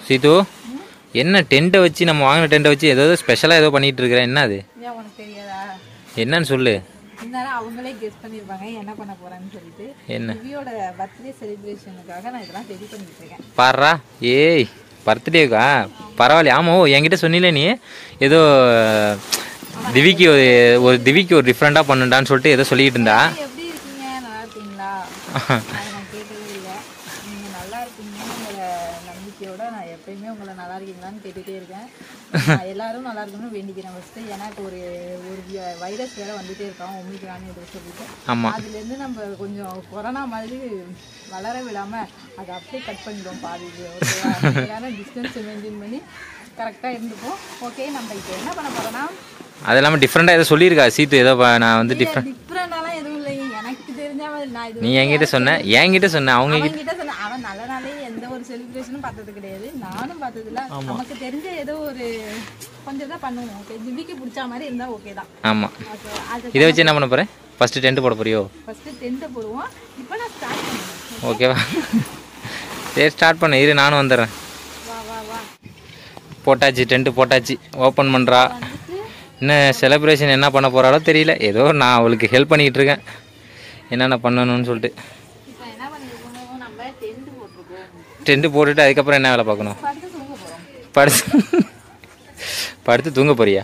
சீது என்ன டென்ட்டை வச்சு நம்ம வாங்கின டென்ட்டை வச்சு ஏதோ ஸ்பெஷலாக ஏதோ பண்ணிட்டு இருக்கிறேன் என்ன அது ஏன் உனக்கு தெரியாதா என்னன்னு சொல்லு இருந்தாலும் அவங்களே கெஸ் பண்ணிருப்பாங்க என்ன பண்ண போறான்னு சொல்லிட்டு என்ன திவ்யோட பர்த்டே செலிப்ரேஷனுக்காக நான் இதெல்லாம் ரெடி பண்ணிட்டு இருக்கேன் பாடுறா ஏய் பர்த்டேக்கா பரவாயில்ல ஆமாம் ஓ என்கிட்ட சொன்னில நீ ஏதோ திவிக்கு ஒரு ஒரு திவிக்கு ஒரு டிஃப்ரெண்ட்டாக பண்ணுண்டான்னு சொல்லிட்டு ஏதோ சொல்லிக்கிட்டு இருந்தா எப்படி இருக்கீங்க நல்லா இருக்கீங்களா அதை நான் கேட்கவே இல்லை நீங்க நல்லா இருக்கீங்கன்னு உங்களை நம்பிக்கையோட நான் எப்பயுமே உங்களை நல்லா இருக்கீங்களான்னு கேட்டுட்டே இருக்கேன் நான் எல்லாரும் நல்லா இருக்கணும்னு வேண்டிக்கிறேன் ஃபர்ஸ்ட் ஏன்னா இப்போ ஒரு ஒரு வைரஸ் வேற வந்துட்டே இருக்கான் ஒமிக்ரான்னு எதுவும் சொல்லிட்டு ஆமாம் அதுலேருந்து நம்ம கொஞ்சம் கொரோனா மாதிரி வளர விடாம அதை அப்படியே கட் பண்ணிடுவோம் பாதி இது, ஓகேவா எல்லாரும் டிஸ்டன்ஸ் மெயின்டைன் பண்ணி கரெக்டாக இருந்துப்போம் ஓகே நம்ம இப்போ என்ன பண்ண போறோம்னா அது இல்லாமல் டிஃப்ரெண்ட்டாக ஏதோ சொல்லியிருக்கா சீத்து ஏதோ ப- நான் வந்து டிஃப்ரெண்ட் டிஃப்ரெண்டாலாம் எதுவும் இல்லை எனக்கு தெரிஞ்ச மாதிரி நான் இது நீ என்கிட்ட சொன்ன என்கிட்ட சொன்ன அவங்க அவன் கிட்ட சொன்ன அவன் நல்ல நாளே எந்த ஒரு செலிப்ரேஷனும் பார்த்தது கிடையாது நானும் பார்த்தது இல்ல நமக்கு தெரிஞ்ச ஏதோ ஒரு கொஞ்சம் தான் பண்ணுவோம் ஓகே திவிக்கு பிடிச்ச மாதிரி இருந்தா ஓகே தான் ஆமாம் ஓகே அது இதை வச்சு என்ன பண்ண போகிறேன் ஃபஸ்ட்டு டென்ட் போட போறியோ ஃபர்ஸ்ட் டென்ட்டை போடுவோம் இப்போ நான் ஸ்டார்ட் பண்ணுவேன் ஓகேவா சரி ஸ்டார்ட் பண்ணு இரு நானும் வந்துடுறேன் வா வா வா போட்டாச்சு டென்ட்டு போட்டாச்சு ஓப்பன் பண்ணுறா வந்துட்டு இன்னும் செலிப்ரேஷன் என்ன பண்ண போகிறாலோ தெரியல ஏதோ நான் அவளுக்கு ஹெல்ப் பண்ணிக்கிட்டு இருக்கேன் என்னென்ன பண்ணணும்னு சொல்லிட்டு இப்போ என்ன பண்ணிருக்கோம் நம்ம டென்ட் போட்டிருக்கோம் டென்ட்டு போட்டுட்டு அதுக்கப்புறம் என்ன வேலை பார்க்கணும் படுத்து தூங்க போறோம் படுத்து படுத்து தூங்க போறியா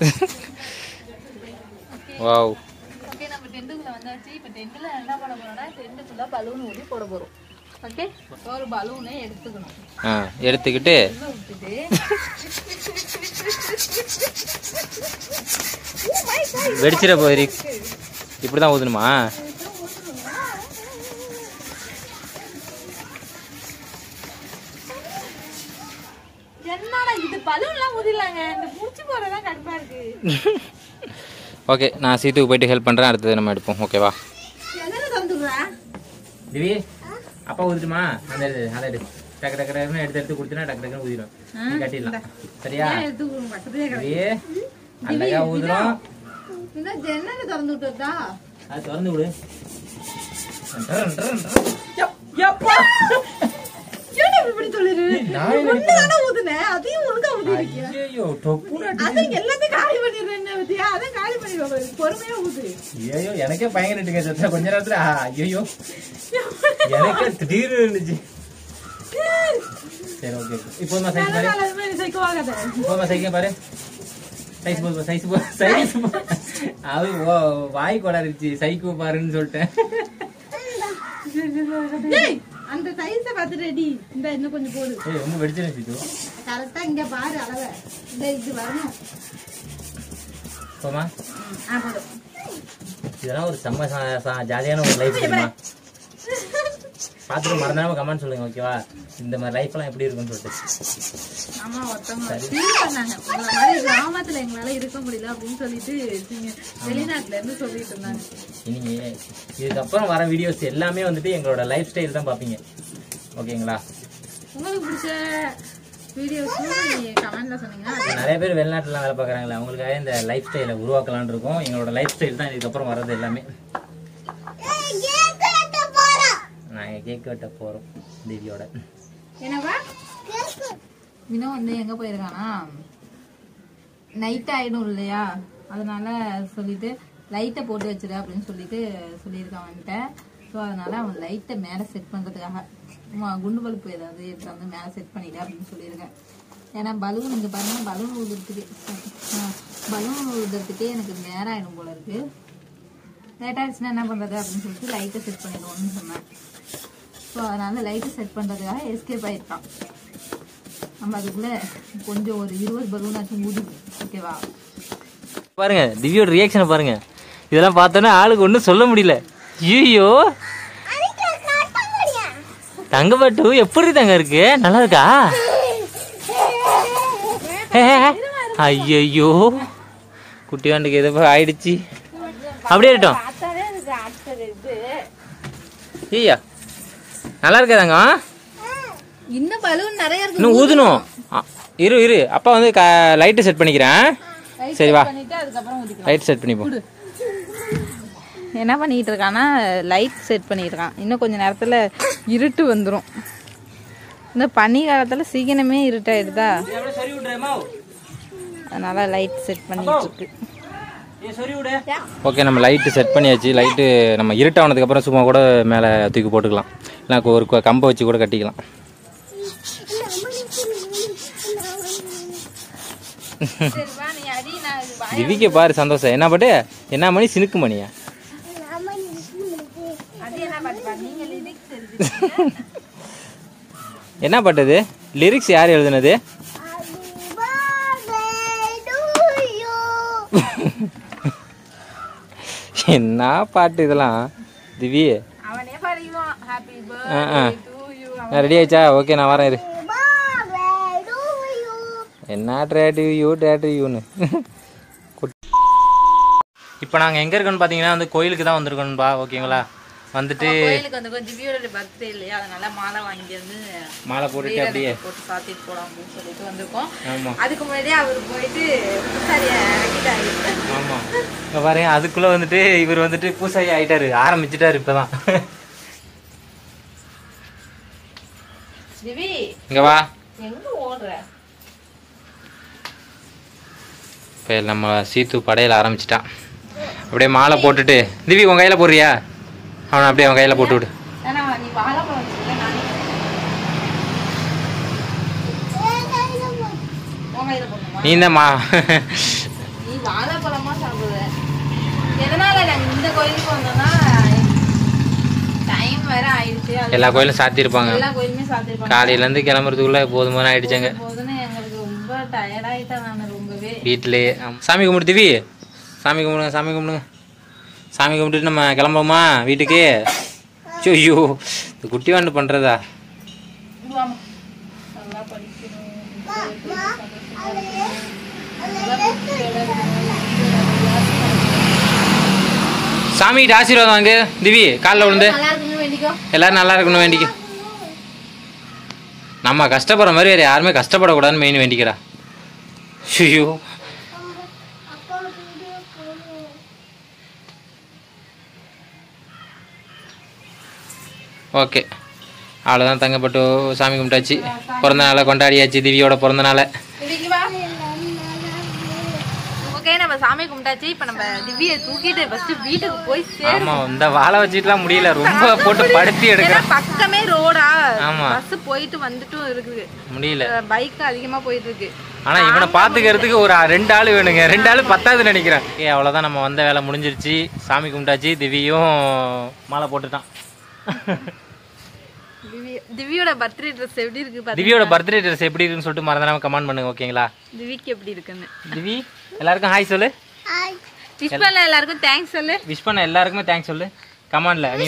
வாவ் ஓகே நம்ம டென்ட்டுக்குள்ள வந்தாச்சு இப்போ டென்ட்டில் என்ன பண்ண போறோம்னா டென்ட்டுக்குள்ள பலூன் ஊதி போட போறோம் ஓகே ஒரு பலூனை எடுத்துக்கணும் ஆ எடுத்துக்கிட்டு உள்ள விட்டுட்டு வெடிச்சிட போயிரு இப்படி தான் ஊதணுமா என்னடா இது பலூன்லாம் ஊதிடலாங்க இந்த முடிச்சு போறதான் கடுப்பா இருக்கு ஓகே நான் சீத்துக்கு போயிட்டு ஹெல்ப் பண்ணுறேன் அடுத்தது நம்ம எடுப்போம் ஓகேவா எதில் தந்துடுறா திவி அப்பா ஊதுட்டுமா அந்த எடு அந்த எடு டக்கு டக்கு டக்குன்னு எடுத்து எடுத்து கொடுத்தனா டக்கு டக்குன்னு ஊதிடும் நீ கட்டிடலாம் சரியா எடுத்து பக்கத்துலேயே திவி அழகா ஊதுறோம் இன்னும் ஜன்னலை திறந்து விட்டுருதா அது திறந்து விடு ஏன்டா இப்படி சொல்லிரு நான் ஒண்ணு தானே ஊதுனேன் அதையும் ஒழுங்கா ஊதி ஐயோ டொப்புன்னு அதை எல்லாத்தையும் காலி பண்ணிடுறேன் பத்தியா அதான் காலி பண்ணிடுவோம் பொறுமையா ஊது ஐயோ எனக்கே பயங்கர சத்தா கொஞ்ச நேரத்துல ஐயோ எனக்கே திடீர்னு இருந்துச்சு சரி ஓகே இப்போதுமா சைஸ் பாரு அது மாதிரி சைக்கோவாகாத இப்போதுமா சைஸ் பாரு சைஸ் போதுமா சைஸ் போ சைஸ் போ அது ஓ வாய் கொடாருச்சு சைக்கோ பாருன்னு சொல்லிட்டேன் டேய் அந்த சைஸ பார்த்து ரெடி இந்த இன்னும் கொஞ்சம் போடு ஏய் ரொம்ப வெடிச்சிருச்சு சித்து கரெக்டா இங்க பாரு அளவை இந்த இது வரணும் போமா ஆ போதும் இதெல்லாம் ஒரு செம்ம ச- ச- ஜாலியான ஒரு லைஃப் தெரியுமா பார்த்துட்டு மறந்தாம கமெண்ட் சொல்லுங்க ஓகேவா இந்த மாதிரி லைஃப் எல்லாம் எப்படி இருக்கும்னு சொல்லிட்டு ஆமா ஒருத்தவங்க ஃபீல் பண்ணாங்க உங்களை மாதிரி கிராமத்துல எங்களால இருக்க முடியல அப்படின்னு சொல்லிட்டு நீங்க வெளிநாட்டுல இருந்து சொல்லிட்டு இருந்தாங்க இனி இதுக்கப்புறம் வர வீடியோஸ் எல்லாமே வந்துட்டு எங்களோட லைஃப் ஸ்டைல் தான் பார்ப்பீங்க ஓகேங்களா உங்களுக்கு பிடிச்ச வீடியோஸும் நீங்க கமெண்ட்ல சொன்னீங்கன்னா அது நிறைய பேர் வெளிநாட்டுலாம் வேலை பார்க்குறாங்களே அவங்களுக்காக இந்த லைஃப் ஸ்டைலை உருவாக்கலாம்னு இருக்கோம் எங்களோட லைஃப் ஸ்டைல் தான் இதுக்கப்புறம் வர்றது எல்லாமே நாங்கள் கேக் வெட்ட போகிறோம் திவ்யோட என்னவா வினோ வந்து எங்க போயிருக்கானா நைட் ஆயிடும் இல்லையா அதனால சொல்லிட்டு லைட்டை போட்டு வச்சிரு அப்படின்னு சொல்லிட்டு சொல்லியிருக்கான் வந்துட்ட ஸோ அதனால அவன் லைட்டை மேலே செட் பண்றதுக்காக உம், குண்டு பல்பு ஏதாவது எடுத்து வந்து மேலே செட் பண்ணிடு அப்படின்னு சொல்லியிருக்கேன் ஏன்னா பலூன் இங்கே பாருங்க பலூன் ஊதுறதுக்கு பலூன் ஊதுறதுக்கே எனக்கு நேரம் ஆயிடும் போல இருக்கு லேட் ஆயிடுச்சுன்னா என்ன பண்றது அப்படின்னு சொல்லிட்டு லைட்டை செட் பண்ணிடுவோம்னு சொன்னேன் ஸோ அதனால லைட்டை செட் பண்றதுக்காக எஸ்கேப் ஆயிருக்கான் நம்ம அதுக்குள்ள கொஞ்சம் ஒரு இருபது பலூன் ஆச்சும் ஊதிக்கும் ஓகேவா பாருங்க திவ்யோட ரியாக்ஷனை பாருங்க இதெல்லாம் பார்த்தோன்னா ஆளுக்கு ஒன்றும் சொல்ல முடியல ஐயோ தங்கப்பட்டு எப்படி தங்க இருக்கு நல்லா இருக்கா ஐயோ குட்டியாண்டுக்கு எதோ ஆயிடுச்சு அப்படியே இருக்கட்டும் பார்த்தாலே எனக்கு ஆக்டர் இது ஐயா நல்லா இருக்கா தங்க இன்னும் பலூன் நிறைய இருக்கு இன்னும் ஊதணும் ஆ, இரு இரு அப்பா வந்து லைட்டு செட் பண்ணிக்கிறேன் சரி வா பண்ணிட்டு அதுக்கப்புறம் ஊதிக்கலாம் லைட் செட் பண்ணிப்போம் என்ன பண்ணிட்டு இருக்கான்னா லைட் செட் பண்ணியிருக்கான் இன்னும் கொஞ்ச நேரத்துல இருட்டு வந்துடும் இந்த பனி காலத்தில் சீக்கிரமே இருட்டாயிடுதா அதனால லைட் செட் பண்ணிட்டு இருக்கு ஓகே நம்ம லைட்டு செட் பண்ணியாச்சு லைட்டு நம்ம இருட்டானதுக்கப்புறம் சும்மா கூட மேலே தூக்கி போட்டுக்கலாம் இல்லை ஒரு க- கம்பை வச்சு கூட கட்டிக்கலாம் திவிக்கு பாரு சந்தோஷம் என்ன பாட்டு என்ன மணி சினுக்கு மணியா என்ன பாட்டு இது லிரிக்ஸ் யார் எழுதுனது என்ன பாட்டு இதெல்லாம் திவி அவனே படிக்குவான் ஹாப்பி ஆ ஆ டு யூ நான் ரெடி ஆயிடுச்சா ஓகே நான் வரேன் இரு என்ன ட்ரேட்டு யூ ட்ரேட்டு யூன்னு இப்போ நாங்கள் எங்கே இருக்கோம்னு பார்த்தீங்கன்னா வந்து கோயிலுக்கு தான் வந்திருக்கோம்பா ஓகேங்களா வந்துட்டு கோயிலுக்கு வந்து திவ்யோட பர்த்டே இல்லையா அதனால மாலை வாங்கி வந்து மாலை போட்டுட்டு அப்படியே போட்டு சாத்திட்டு போலாம் அப்படின்னு சொல்லிட்டு வந்திருக்கோம் ஆமாம் அதுக்கு முன்னாடியே அவர் போயிட்டு பூசாரிய இறக்கிட்டாரு ஆமாம் இங்கே பாருங்க அதுக்குள்ளே வந்துட்டு இவர் வந்துட்டு பூசாரி ஆயிட்டாரு ஆரம்பிச்சிட்டாரு இப்போ தான் திவி இங்கே வா எங்க ஓடுற இப்போ நம்ம சீத்து படையில ஆரம்பிச்சிட்டான் அப்படியே மாலை போட்டுட்டு திவி உன் கையில் போடுறியா அவனை அப்படியே அவன் கையில் போட்டு விடு ஏன்னா நீ வாழைப்பழம் வச்சுருக்க நானே உன் கையில போடணுமா நீ தான் மா நீ வாழைப்பழமா சாப்பிடுற எதனால நாங்க இந்த கோயிலுக்கு வந்தோம்னா டைம் வேற ஆயிடுச்சு அது எல்லா கோயிலும் சாத்தியிருப்பாங்க எல்லா கோயிலுமே சாத்திருப்பாங்க காலையிலேருந்து கிளம்புறதுக்குள்ள போதுமான ஆயிடுச்சாங்க போதுன்னு எங்களுக்கு ரொம்ப டயர்டாயிட்டேன் நான் ரொம்பவே வீட்டிலே சாமி கும்பிடு திவி சாமி கும்பிடுங்க சாமி கும்பிடுங்க சாமி கும்பிட்டுட்டு நம்ம கிளம்புவோமா வீட்டுக்கு ஐயோ இந்த குட்டி வாண்டு பண்ணுறதா வாமா. நல்லா படிக்கணும் சாமிகிட்ட ஆசீர்வாதம் வாங்கு திவி காலில் விழுந்து நல்லா இருக்கணும் வேண்டிக்கோ எல்லாரும் நல்லா இருக்கணும் வேண்டிக்க நம்ம கஷ்டப்படுற மாதிரி வேறு யாருமே கஷ்டப்படக்கூடாதுன்னு மெயின் வேண்டிக்கிறா ஐயோ ஓகே அவ்வளோதான் தங்கப்பட்டு சாமி கும்பிட்டாச்சு பிறந்த நாளை கொண்டாடியாச்சு திவியோட பிறந்த நாளை இதுக்கு வா ஓகே நம்ம சாமி கும்பிட்டாச்சு இப்போ நம்ம திவ்யை தூக்கிட்டு ஃபர்ஸ்ட் வீட்டுக்கு போய் சேரும் ஆமாம் இந்த வாழை வச்சுட்டுலாம் முடியல ரொம்ப போட்டு படுத்தி ஏன்னா எடுக்கிறேன் பக்கமே ரோடா ஆமா. பஸ் போயிட்டு வந்துட்டும் இருக்குது முடியல பைக் அதிகமா போயிட்டு இருக்கு ஆனா இவனை பாத்துக்கிறதுக்கு ஒரு ரெண்டு ஆள் வேணுங்க ரெண்டு ஆள் பத்தாது நினைக்கிறேன் ஏ அவ்வளவுதான் நம்ம வந்த வேலை முடிஞ்சிருச்சு சாமி கும்பிட்டாச்சு திவியும் மாலை போட்டுட்டான் திவ்யா- திவ்யோட பர்த்டே ட்ரெஸ் எப்படி இருக்கு பாத்து திவியோட பர்த்டே ட்ரெஸ் எப்படி இருக்குன்னு சொல்லிட்டு மறந்துடாம கமெண்ட் பண்ணுங்க ஓகேங்களா திவிக்கு எப்படி இருக்குன்னு திவி எல்லாருக்கும் ஹாய் சொல்லு விஷ் பண்ண எல்லாருக்கும் தேங்க்ஸ் சொல்லு விஷ் பண்ண எல்லாருக்குமே தேங்க்ஸ் சொல்லு கமெண்ட்ல நீ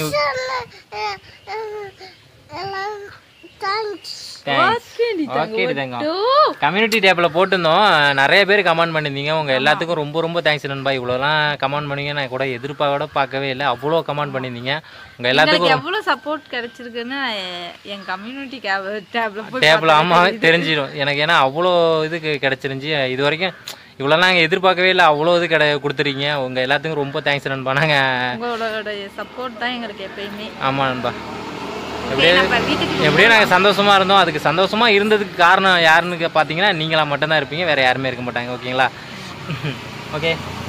தேங்க்ஸ் ஓகே தங்கம் கம்யூனிட்டி டேப்பில் போட்டிருந்தோம் நிறைய பேர் கமெண்ட் பண்ணியிருந்தீங்க உங்கள் எல்லாத்துக்கும் ரொம்ப ரொம்ப தேங்க்ஸ் நண்பா இவ்வளோலாம் கமெண்ட் பண்ணீங்க நான் கூட எதிர்பார்க்க பார்க்கவே இல்லை அவ்வளோ கமெண்ட் பண்ணியிருந்தீங்க உங்கள் எல்லாத்துக்கும் எனக்கு எவ்வளவு சப்போர்ட் கிடைச்சிருக்குன்னு எ- என் கம்யூனிட்டி டேப்ல போய் டேபிள் ஆமாம் தெரிஞ்சிடும் எனக்கு ஏன்னா அவ்வளோ இதுக்கு கிடச்சிருந்துச்சி இது வரைக்கும் இவ்வளோலாம் நாங்கள் எதிர்பார்க்கவே இல்லை அவ்வளோ இது கிடை கொடுத்துருக்கீங்க உங்கள் எல்லாத்துக்கும் ரொம்ப தேங்க்ஸ் நண்பா நாங்கள் உங்களோட சப்போர்ட் தான் எங்களுக்கு எப்பயுமே ஆமாம் நண்பா Okay, எப்படியே நம்ம வீட்டுக்கு எப்படியோ நாங்கள் சந்தோஷமாக இருந்தோம் அதுக்கு சந்தோஷமாக இருந்ததுக்கு காரணம் யாருன்னு பார்த்தீங்கன்னா நீங்களா மட்டும்தான் இருப்பீங்க வேறு யாருமே இருக்க மாட்டாங்க ஓகேங்களா ஓகே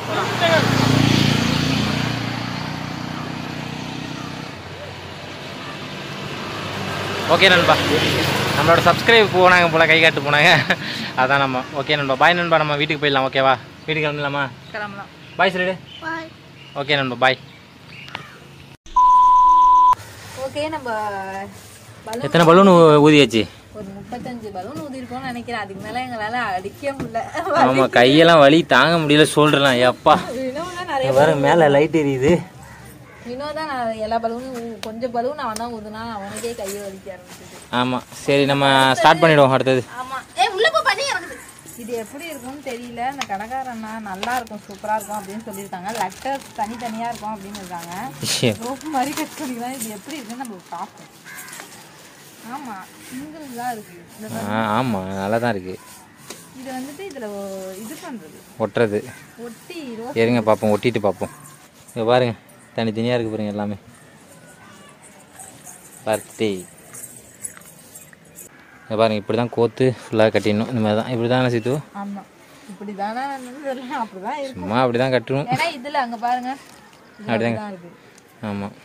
ஓகே நண்பா நம்மளோட சப்ஸ்கிரைப் போனாங்க போல கை காட்டு போனாங்க அதான் நம்ம ஓகே நண்பா பாய் நண்பா நம்ம வீட்டுக்கு போயிடலாம் ஓகேவா வீட்டுக்கு கிளம்பலாமா கிளம்பலாம் பாய் சொல்லிடு ஓகே நண்பா பாய் ஓகே நம்ம பலூன் எத்தனை பலூன் ஊதியாச்சு ஒரு முப்பத்தஞ்சு பலூன் ஊதிருக்கோம்னு நினைக்கிறேன் அதுக்கு மேல எங்களால அடிக்க முடியல ஆமா கையெல்லாம் வலி தாங்க முடியல சொல்றலாம் எப்பா வினோதான் நிறைய வேற மேல லைட் எரியுது வினோதான் நான் எல்லா பலூனும் ஊ- கொஞ்சம் பலூன் அவன் தான் ஊதுனா அவனுக்கே கையை வலிக்க ஆரம்பிச்சது ஆமா சரி நம்ம ஸ்டார்ட் பண்ணிடுவோம் அடுத்தது ஆமா ஏ உள்ள போ பண்ணி இறங்குது இது எப்படி இருக்கும்னு தெரியல இந்த கடைக்காரண்ணா நல்லா இருக்கும் சூப்பரா இருக்கும் அப்படின்னு சொல்லியிருக்காங்க லெட்டர்ஸ் தனித்தனியா இருக்கும் அப்படின்னு இருக்காங்க ரோப் மாதிரி கட் பண்ணிக்கலாம் இது எப்படி இருக்குன்னு நம்ம பார்ப்போம் ஆமா சிங்கிள் தான் இருக்கு இந்த பாரு. ஆ, ஆமா நல்லா தான் இருக்கு இது வந்துட்டு இதுல ஒ- இது பண்றது ஒட்டுறது ஒட்டி ரோ இருங்க பார்ப்போம் ஒட்டிட்டு பார்ப்போம் இங்க பாருங்க தனித்தனியாக இருக்கு பாருங்க எல்லாமே பர்த்டே இங்க பாருங்க இப்படி தான் கோத்து ஃபுல்லாக கட்டிடணும் இந்த மாதிரி தான் இப்படி தானே சித்து ஆமா இப்படிதானே தெரியல அப்படிதான் இருக்கும் சும்மா அப்படி தான் கட்டணும் ஏன்னா இதுல அங்க பாருங்க இதுல அப்படிதாங்க. அப்படிதான் இருக்கு ஆமாம்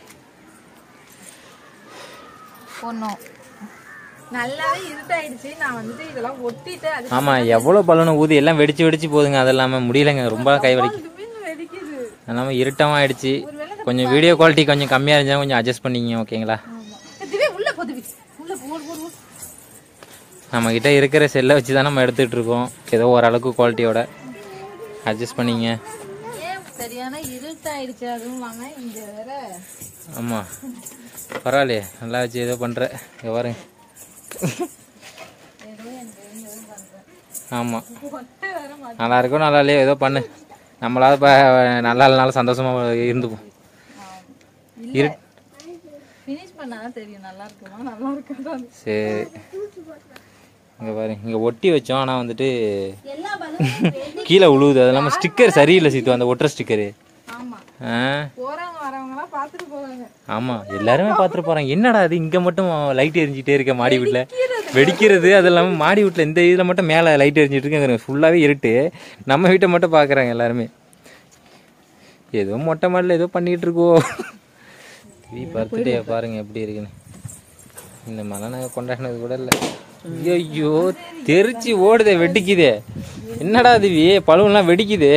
பொண்ணும் நல்லாவே இருட்டாயிடுச்சு நான் வந்துட்டு இதெல்லாம் ஒட்டிட்டு அது ஆமாம் எவ்வளோ பலூனை ஊதி எல்லாம் வெடிச்சு வெடிச்சு போகுதுங்க அது இல்லாமல் முடியலைங்க ரொம்ப கை வலி திடீர்னு வெடிக்குது அது இல்லாமல் இருட்டமாக ஆயிடுச்சு கொஞ்சம் வீடியோ குவாலிட்டி கொஞ்சம் கம்மியாக இருந்துச்சுன்னா கொஞ்சம் அட்ஜஸ்ட் பண்ணிங்க ஓகேங்களா ஆமா இதுவே உள்ள போதுவி உள்ள போடு போடு போடு. நம்மக்கிட்ட இருக்கிற செல்லை வச்சு தான் நம்ம எடுத்துகிட்டு இருக்கோம் ஏதோ ஓரளவுக்கு குவாலிட்டியோட அட்ஜஸ்ட் பண்ணிங்க ஏன் சரியான இருட்டாயிடுச்சு அதுவும் இல்லாம இங்க வேற ஆமாம் பரவாயில்லையே நல்லா வச்சு ஏதோ பண்ணுற இங்கே பாருங்க ஆமாம் ஒட்டை வேற மாட்டேன் நல்லா இருக்கோ நல்லா இல்லையோ ஏதோ பண்ணு நம்மளாவது இப்போ நல்லா இல்லைனாலும் சந்தோஷமாக இருந்துப்போம் இல்ல ஃபினிஷ் பண்ணாதான் தெரியும் நல்லா இருக்குமா நல்லா இருக்காதா சரி இங்கே பாருங்க இங்கே ஒட்டி வச்சோம் ஆனால் வந்துட்டு எல்லா பலூனும் கீழே உழுவுது அது இல்லாமல் ஸ்டிக்கர் சரியில்லை சீத்து அந்த ஒட்டுற ஸ்டிக்கரு ஆமா ஆ போறவங்க வரவங்க எல்லாம் பாத்துட்டு போவாங்க ஆமாம் எல்லாருமே பார்த்துட்டு போகிறாங்க என்னடா அது இங்கே மட்டும் லைட் எரிஞ்சிட்டே இருக்க மாடி வீட்டில் வெடிக்கிறது அது இல்லாமல் மாடி வீட்டில் இந்த இதில் மட்டும் மேலே லைட் எரிஞ்சிட்டு இருக்கு ஃபுல்லாகவே இருட்டு நம்ம வீட்டை மட்டும் பார்க்குறாங்க எல்லாருமே ஏதோ மொட்டை மாடியில் ஏதோ பண்ணிகிட்டு இருக்கோம் வீ பர்த்டே பாருங்க எப்படி இருக்குன்னு இந்த மலை நாங்கள் கொண்டாடினது கூட இல்லை ஐயோ தெரிச்சு ஓடுதே வெடிக்குதே என்னடா இது வி பழுவெல்லாம் வெடிக்குதே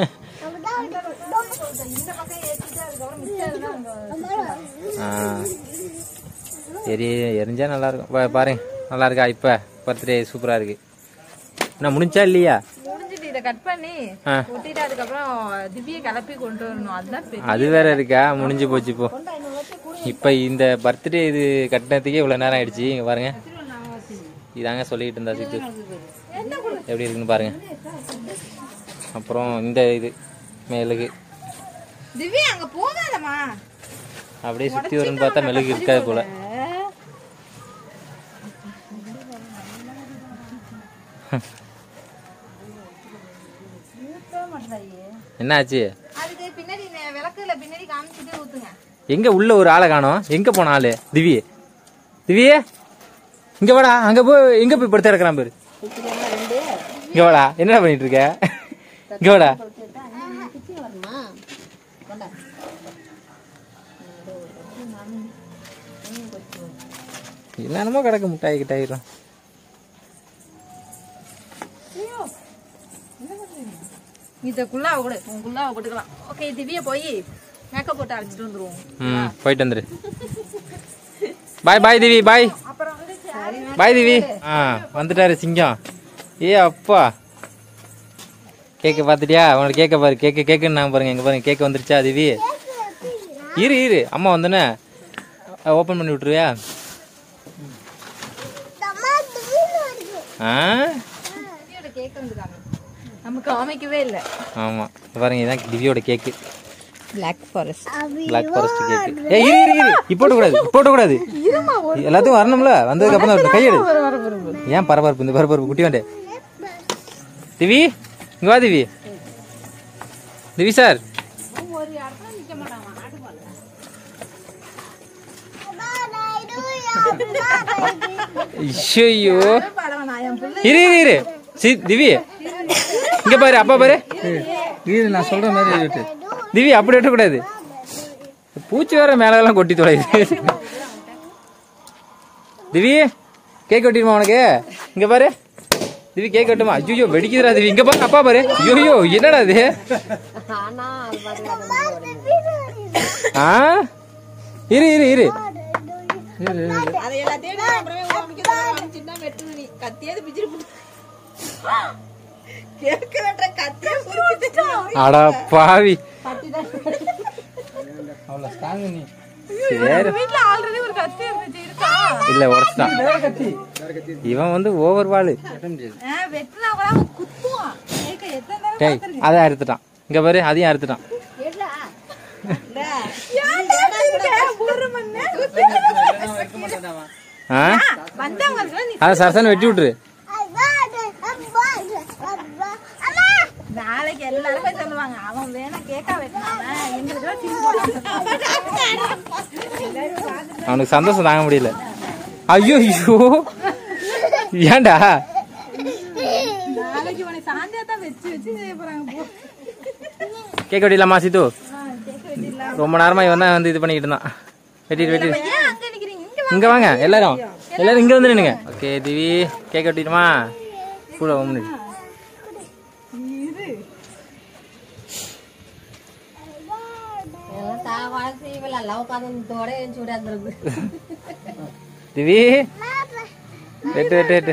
இந்த பக்கம் ஏத்திட்டு அதுக்கப்புறம் மிச்சம் எல்லாம் அங்க ஆ சரி எரிஞ்சா நல்லா இருக்கும் பா- பாருங்க நல்லா இருக்கா இப்போ பர்த்டே சூப்பராக இருக்கு என்ன முடிஞ்சா இல்லையா முடிஞ்சிட்டு இதை கட் பண்ணி ஆ. ஒட்டிட்டு அதுக்கப்புறம் திவ்ய கிளப்பி கொண்டு வரணும் அதுதான் பெரிய அது வேற இருக்கா முடிஞ்சு போச்சு இப்போ இப்போ இந்த பர்த்டே இது கட்டினதுக்கே இவ்வளோ நேரம் ஆயிடுச்சு இங்கே பாருங்க இதாங்க சொல்லிட்டு இருந்தா சித்து எப்படி இருக்குன்னு பாருங்க அப்புறம் இந்த இது மேலுக்கு திவ்யா அங்க போகாதம்மா அப்படியே சுற்றி வரும்னு பார்த்தா மெழுகு இருக்காது போல என்னாச்சு அதுக்கு பின்னாடி நெ- விளக்குல பின்னாடி காமிச்சிட்டு ஊத்துங்க எங்க உள்ள ஒரு ஆளை காணோம் எங்க போன ஆளு திவி திவி இங்க வாடா அங்க போய் எங்க போய் படுத்து இருக்கிறான் பேரு இங்க வாடா என்னடா பண்ணிட்டு இருக்க இங்க வாடா என்னென்னமோ கிடக்கு முட்டாய் கிட்டாயிரும் இத குள்ளாவ கூட உன் குள்ளாவ போட்டுக்கலாம் ஓகே திவ்யா போய் மேக்கப் போட்டு அழைச்சிட்டு வந்துருவோம் ம் போயிட்டு வந்துரு பாய் பாய் திவி பாய் அப்புறம் வந்து சரி, பாய் திவி ஆ வந்துட்டாரு சிங்கம் ஏ அப்பா கேக்க பார்த்துட்டியா உனக்கு கேக்க பாரு கேக்க கேக்குன்னு பாருங்க இங்க பாருங்க கேக்க வந்துருச்சா திவி இரு இரு அம்மா வந்தோன்னே ஓப்பன் பண்ணி விட்டுருவியா ஆ திவ்யோட கேக் வந்துருக்காங்க நமக்கு காமிக்கவே இல்ல ஆமா இங்க பாருங்க இதான் திவ்யோட cake black forest black forest cake ஏ இரு இரு இரு இப்போ கூடாது இப்போ கூடாது எல்லாத்துக்கும் வரணும்ல வந்ததுக்கு அப்புறம் தான் கையெடு ஏன் பரபரப்பு இந்த பரபரப்பு குட்டி வேண்டே திவி இங்க வா திவி திவி சார் ஒரு இடத்துல நிக்க மாட்டாங்க ஆடு பாருங்க ஐயோ படம் நான் என் பிள்ளை இரு இரு இரு சி திவி இங்க பாரு அப்பா பாரு இது நான் சொல்ற மாதிரி விட்டு திவி அப்படி வெட்டக்கூடாது பூச்சி வேற மேல எல்லாம் கொட்டி தொலையுது திவி கேக் வெட்டிடுமா உனக்கு இங்க பாரு திவி கேக் வெட்டுமா ஐயோ வெடிக்குதுடா திவி இங்க பாரு அப்பா பாரு ஐயோ என்னடா இது ஆ இரு இரு இரு அதை எல்லாத்தையும் நான் அப்புறமே காமிக்கிறேன் சின்ன வெட்டுது நீ கத்தியாவது பிச்சிட்டு கேட்க வெட்டுற கத்தியா புரிச்சுட்டு அடா பாவி அவ்வளோ ஸ்ட்ராங் நீ சரி வீட்ல ஆல்ரெடி ஒரு கத்தி இருந்துச்சு இருக்கா இல்ல உடச்சிட்டான் கத்தி இவன் வந்து ஓவர் வாளு ஆ, வெட்டுனா கூட அவன் குத்துவான் கேட்க எத்தனை நேரம் டேய் அதை அறுத்துட்டான் இங்க பாரு அதையும் அறுத்துட்டான் ஒரு மணி நேரம் வைக்க மாட்டான் ஆ வந்தவங்க இருக்குல்ல, நீ அதை சரசன்னு வெட்டி விட்டுரு நாளைக்கு எல்லாரும் போய் சொல்லுவாங்க அவன் வேணா கேக்கா வெட்டினாங்க எங்களுக்கு டீம் போட்டாங்க அவனுக்கு சந்தோஷம் தாங்க முடியல ஐயோ ஐயோ ஏன்டா நாளைக்கு உனக்கு சாந்தியா தான் வச்சு வச்சு செய்ய போறாங்க போ கேக் வெட்டிடலாமா சித்து ரொம்ப நேரமா இவன் தான் வந்து இது பண்ணிக்கிட்டு இருந்தான் வெட்டிட்டு வெட்டிட்டு ஏன் அங்க நிக்கிறீங்க இங்க இங்க வாங்க எல்லாரும் எல்லாரும் இங்க வந்து நின்னுங்க ஓகே திவி கேக் வெட்டிடுமா கூட ஒன்று திவி வெட்டு வெட்டு வெட்டு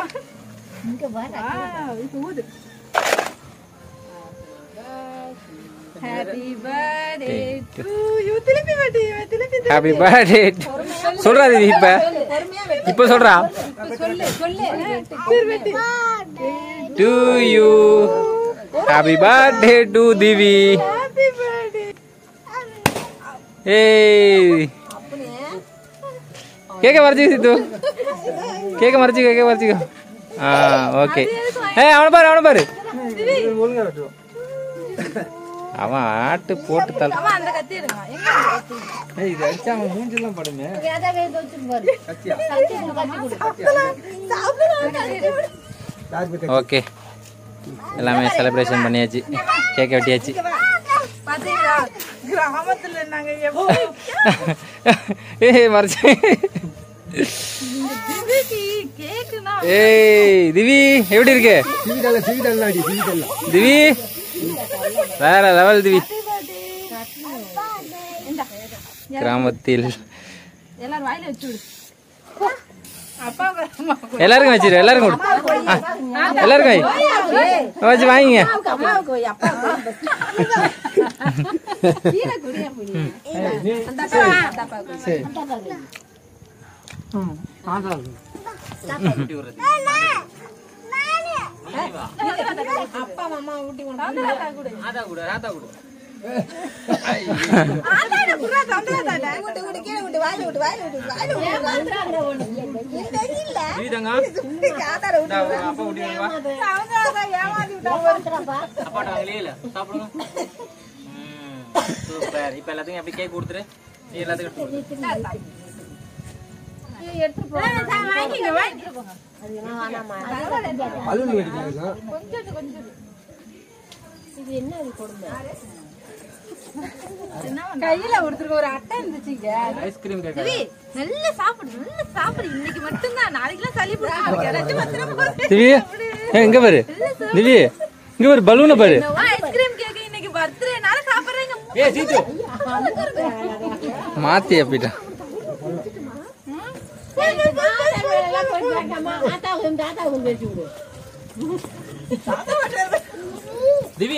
ஹாப்பி பர்த்டே டு யூ திருப்பி வெட்டி திருப்பி ஹாப்பி பர்த்டே சொல்றா திவி இப்ப இப்ப சொல்றா சொல்லு சொல்லு to you happy birthday to Divi happy birthday ஏய் கேக்க மறைச்சு சித்து கேக்க மறைச்சு கேக்க மறைச்சிக்கோ ஆ ஓகே ஏய் அவனை பாரு அவனை பாரு ஒழுங்கா வெட்டுவோம் அவன் ஆட்டு போட்டு தள்ள அம்மா அந்த கத்தி எடுங்க எங்க கத்தி ஏய் இது அடிச்சா அவன் மூஞ்சிலாம் படுமே கத்தியா ஓகே எல்லாமே செலிப்ரேஷன் பண்ணியாச்சு கேக்க வெட்டியாச்சு பாத்தீங்களா கிராமத்துல நாங்க எப்போ ஏய் மறைச்சு திவிக்கு கேக்குனா ஏய் திவி எப்படி இருக்கு சீவிடல சீவிடல அடி சீவிடல திவி வேற லெவல் திவி கிராமத்தில் எல்லாரும் வாயில வச்சு விடு அப்பா அம்மா எல்லாருக்கும் வச்சிரு எல்லாருக்கும் கொடு ஆ, எல்லாருக்கும் வை. வச்சு வாங்கிங்க சரி ம் ஆதா சூப்பர் இப்ப எல்லாத்துக்கும் எப்படி கேக் கொடுத்துரு நீ எல்லாத்துக்கும் வாங்கிங்க வாங்கிட்டு போங்க பலூன் வெடிக்கலாம் சார் கையில ஒருத்தருக்கு ஒரு அட்டை இருந்துச்சுங்க ஐஸ்கிரீம் கேக் திவி, நல்லா சாப்பிடு நல்லா சாப்பிடு இன்னைக்கு மட்டும்தான் நாளைக்கெல்லாம் சளி பிடிக்கும் யாராச்சும் பத்திரம் போட்டு திவி ஏய், இங்க பாரு திவி இங்க பாரு பலூனை பாரு ஐஸ்கிரீம் கேக் இன்னைக்கு பர்த்டேனால சாப்பிடுறீங்க ஏ சீச்சு மாத்தி அப்படிட்டா திவி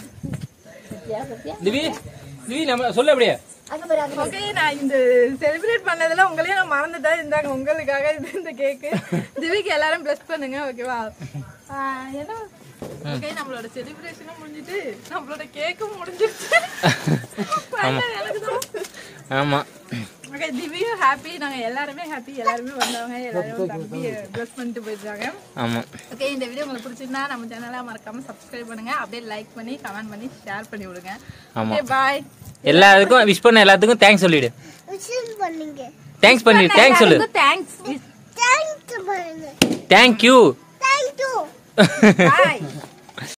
திவி திவி நம்ம சொல்ல அப்படியே ஓகே நான் இந்த செலிப்ரேட் பண்ணதுல உங்களையும் நான் மறந்துட்டேன் இந்தாங்க உங்களுக்காக இது இந்த கேக்கு திவிக்கு எல்லாரும் பிளஸ் பண்ணுங்க ஓகேவா என்ன ஓகே நம்மளோட செலிப்ரேஷனும் முடிஞ்சிட்டு நம்மளோட கேக்கும் முடிஞ்சிருச்சு Final எனக்கு தான். ஆமா ஓகே திவியும் ஹாப்பி நாங்க எல்லாருமே ஹாப்பி எல்லாருமே வந்தவங்க எல்லாரும் தம்பி ப்ளஸ் பண்ணிட்டு போயிருக்காங்க ஆமா ஓகே இந்த வீடியோ உங்களுக்கு பிடிச்சிருந்தா நம்ம சேனலை மறக்காம சப்ஸ்கிரைப் பண்ணுங்க அப்படியே லைக் பண்ணி கமெண்ட் பண்ணி ஷேர் பண்ணி விடுங்க ஆமா. ஓகே பாய் எல்லாத்துக்கும் விஷ் பண்ண எல்லாத்துக்கும் தேங்க்ஸ் சொல்லிடு தேங்க்ஸ் பண்ணி தேங்க்ஸ் சொல்லு தேங்க்ஸ் தேங்க் யூ பாய்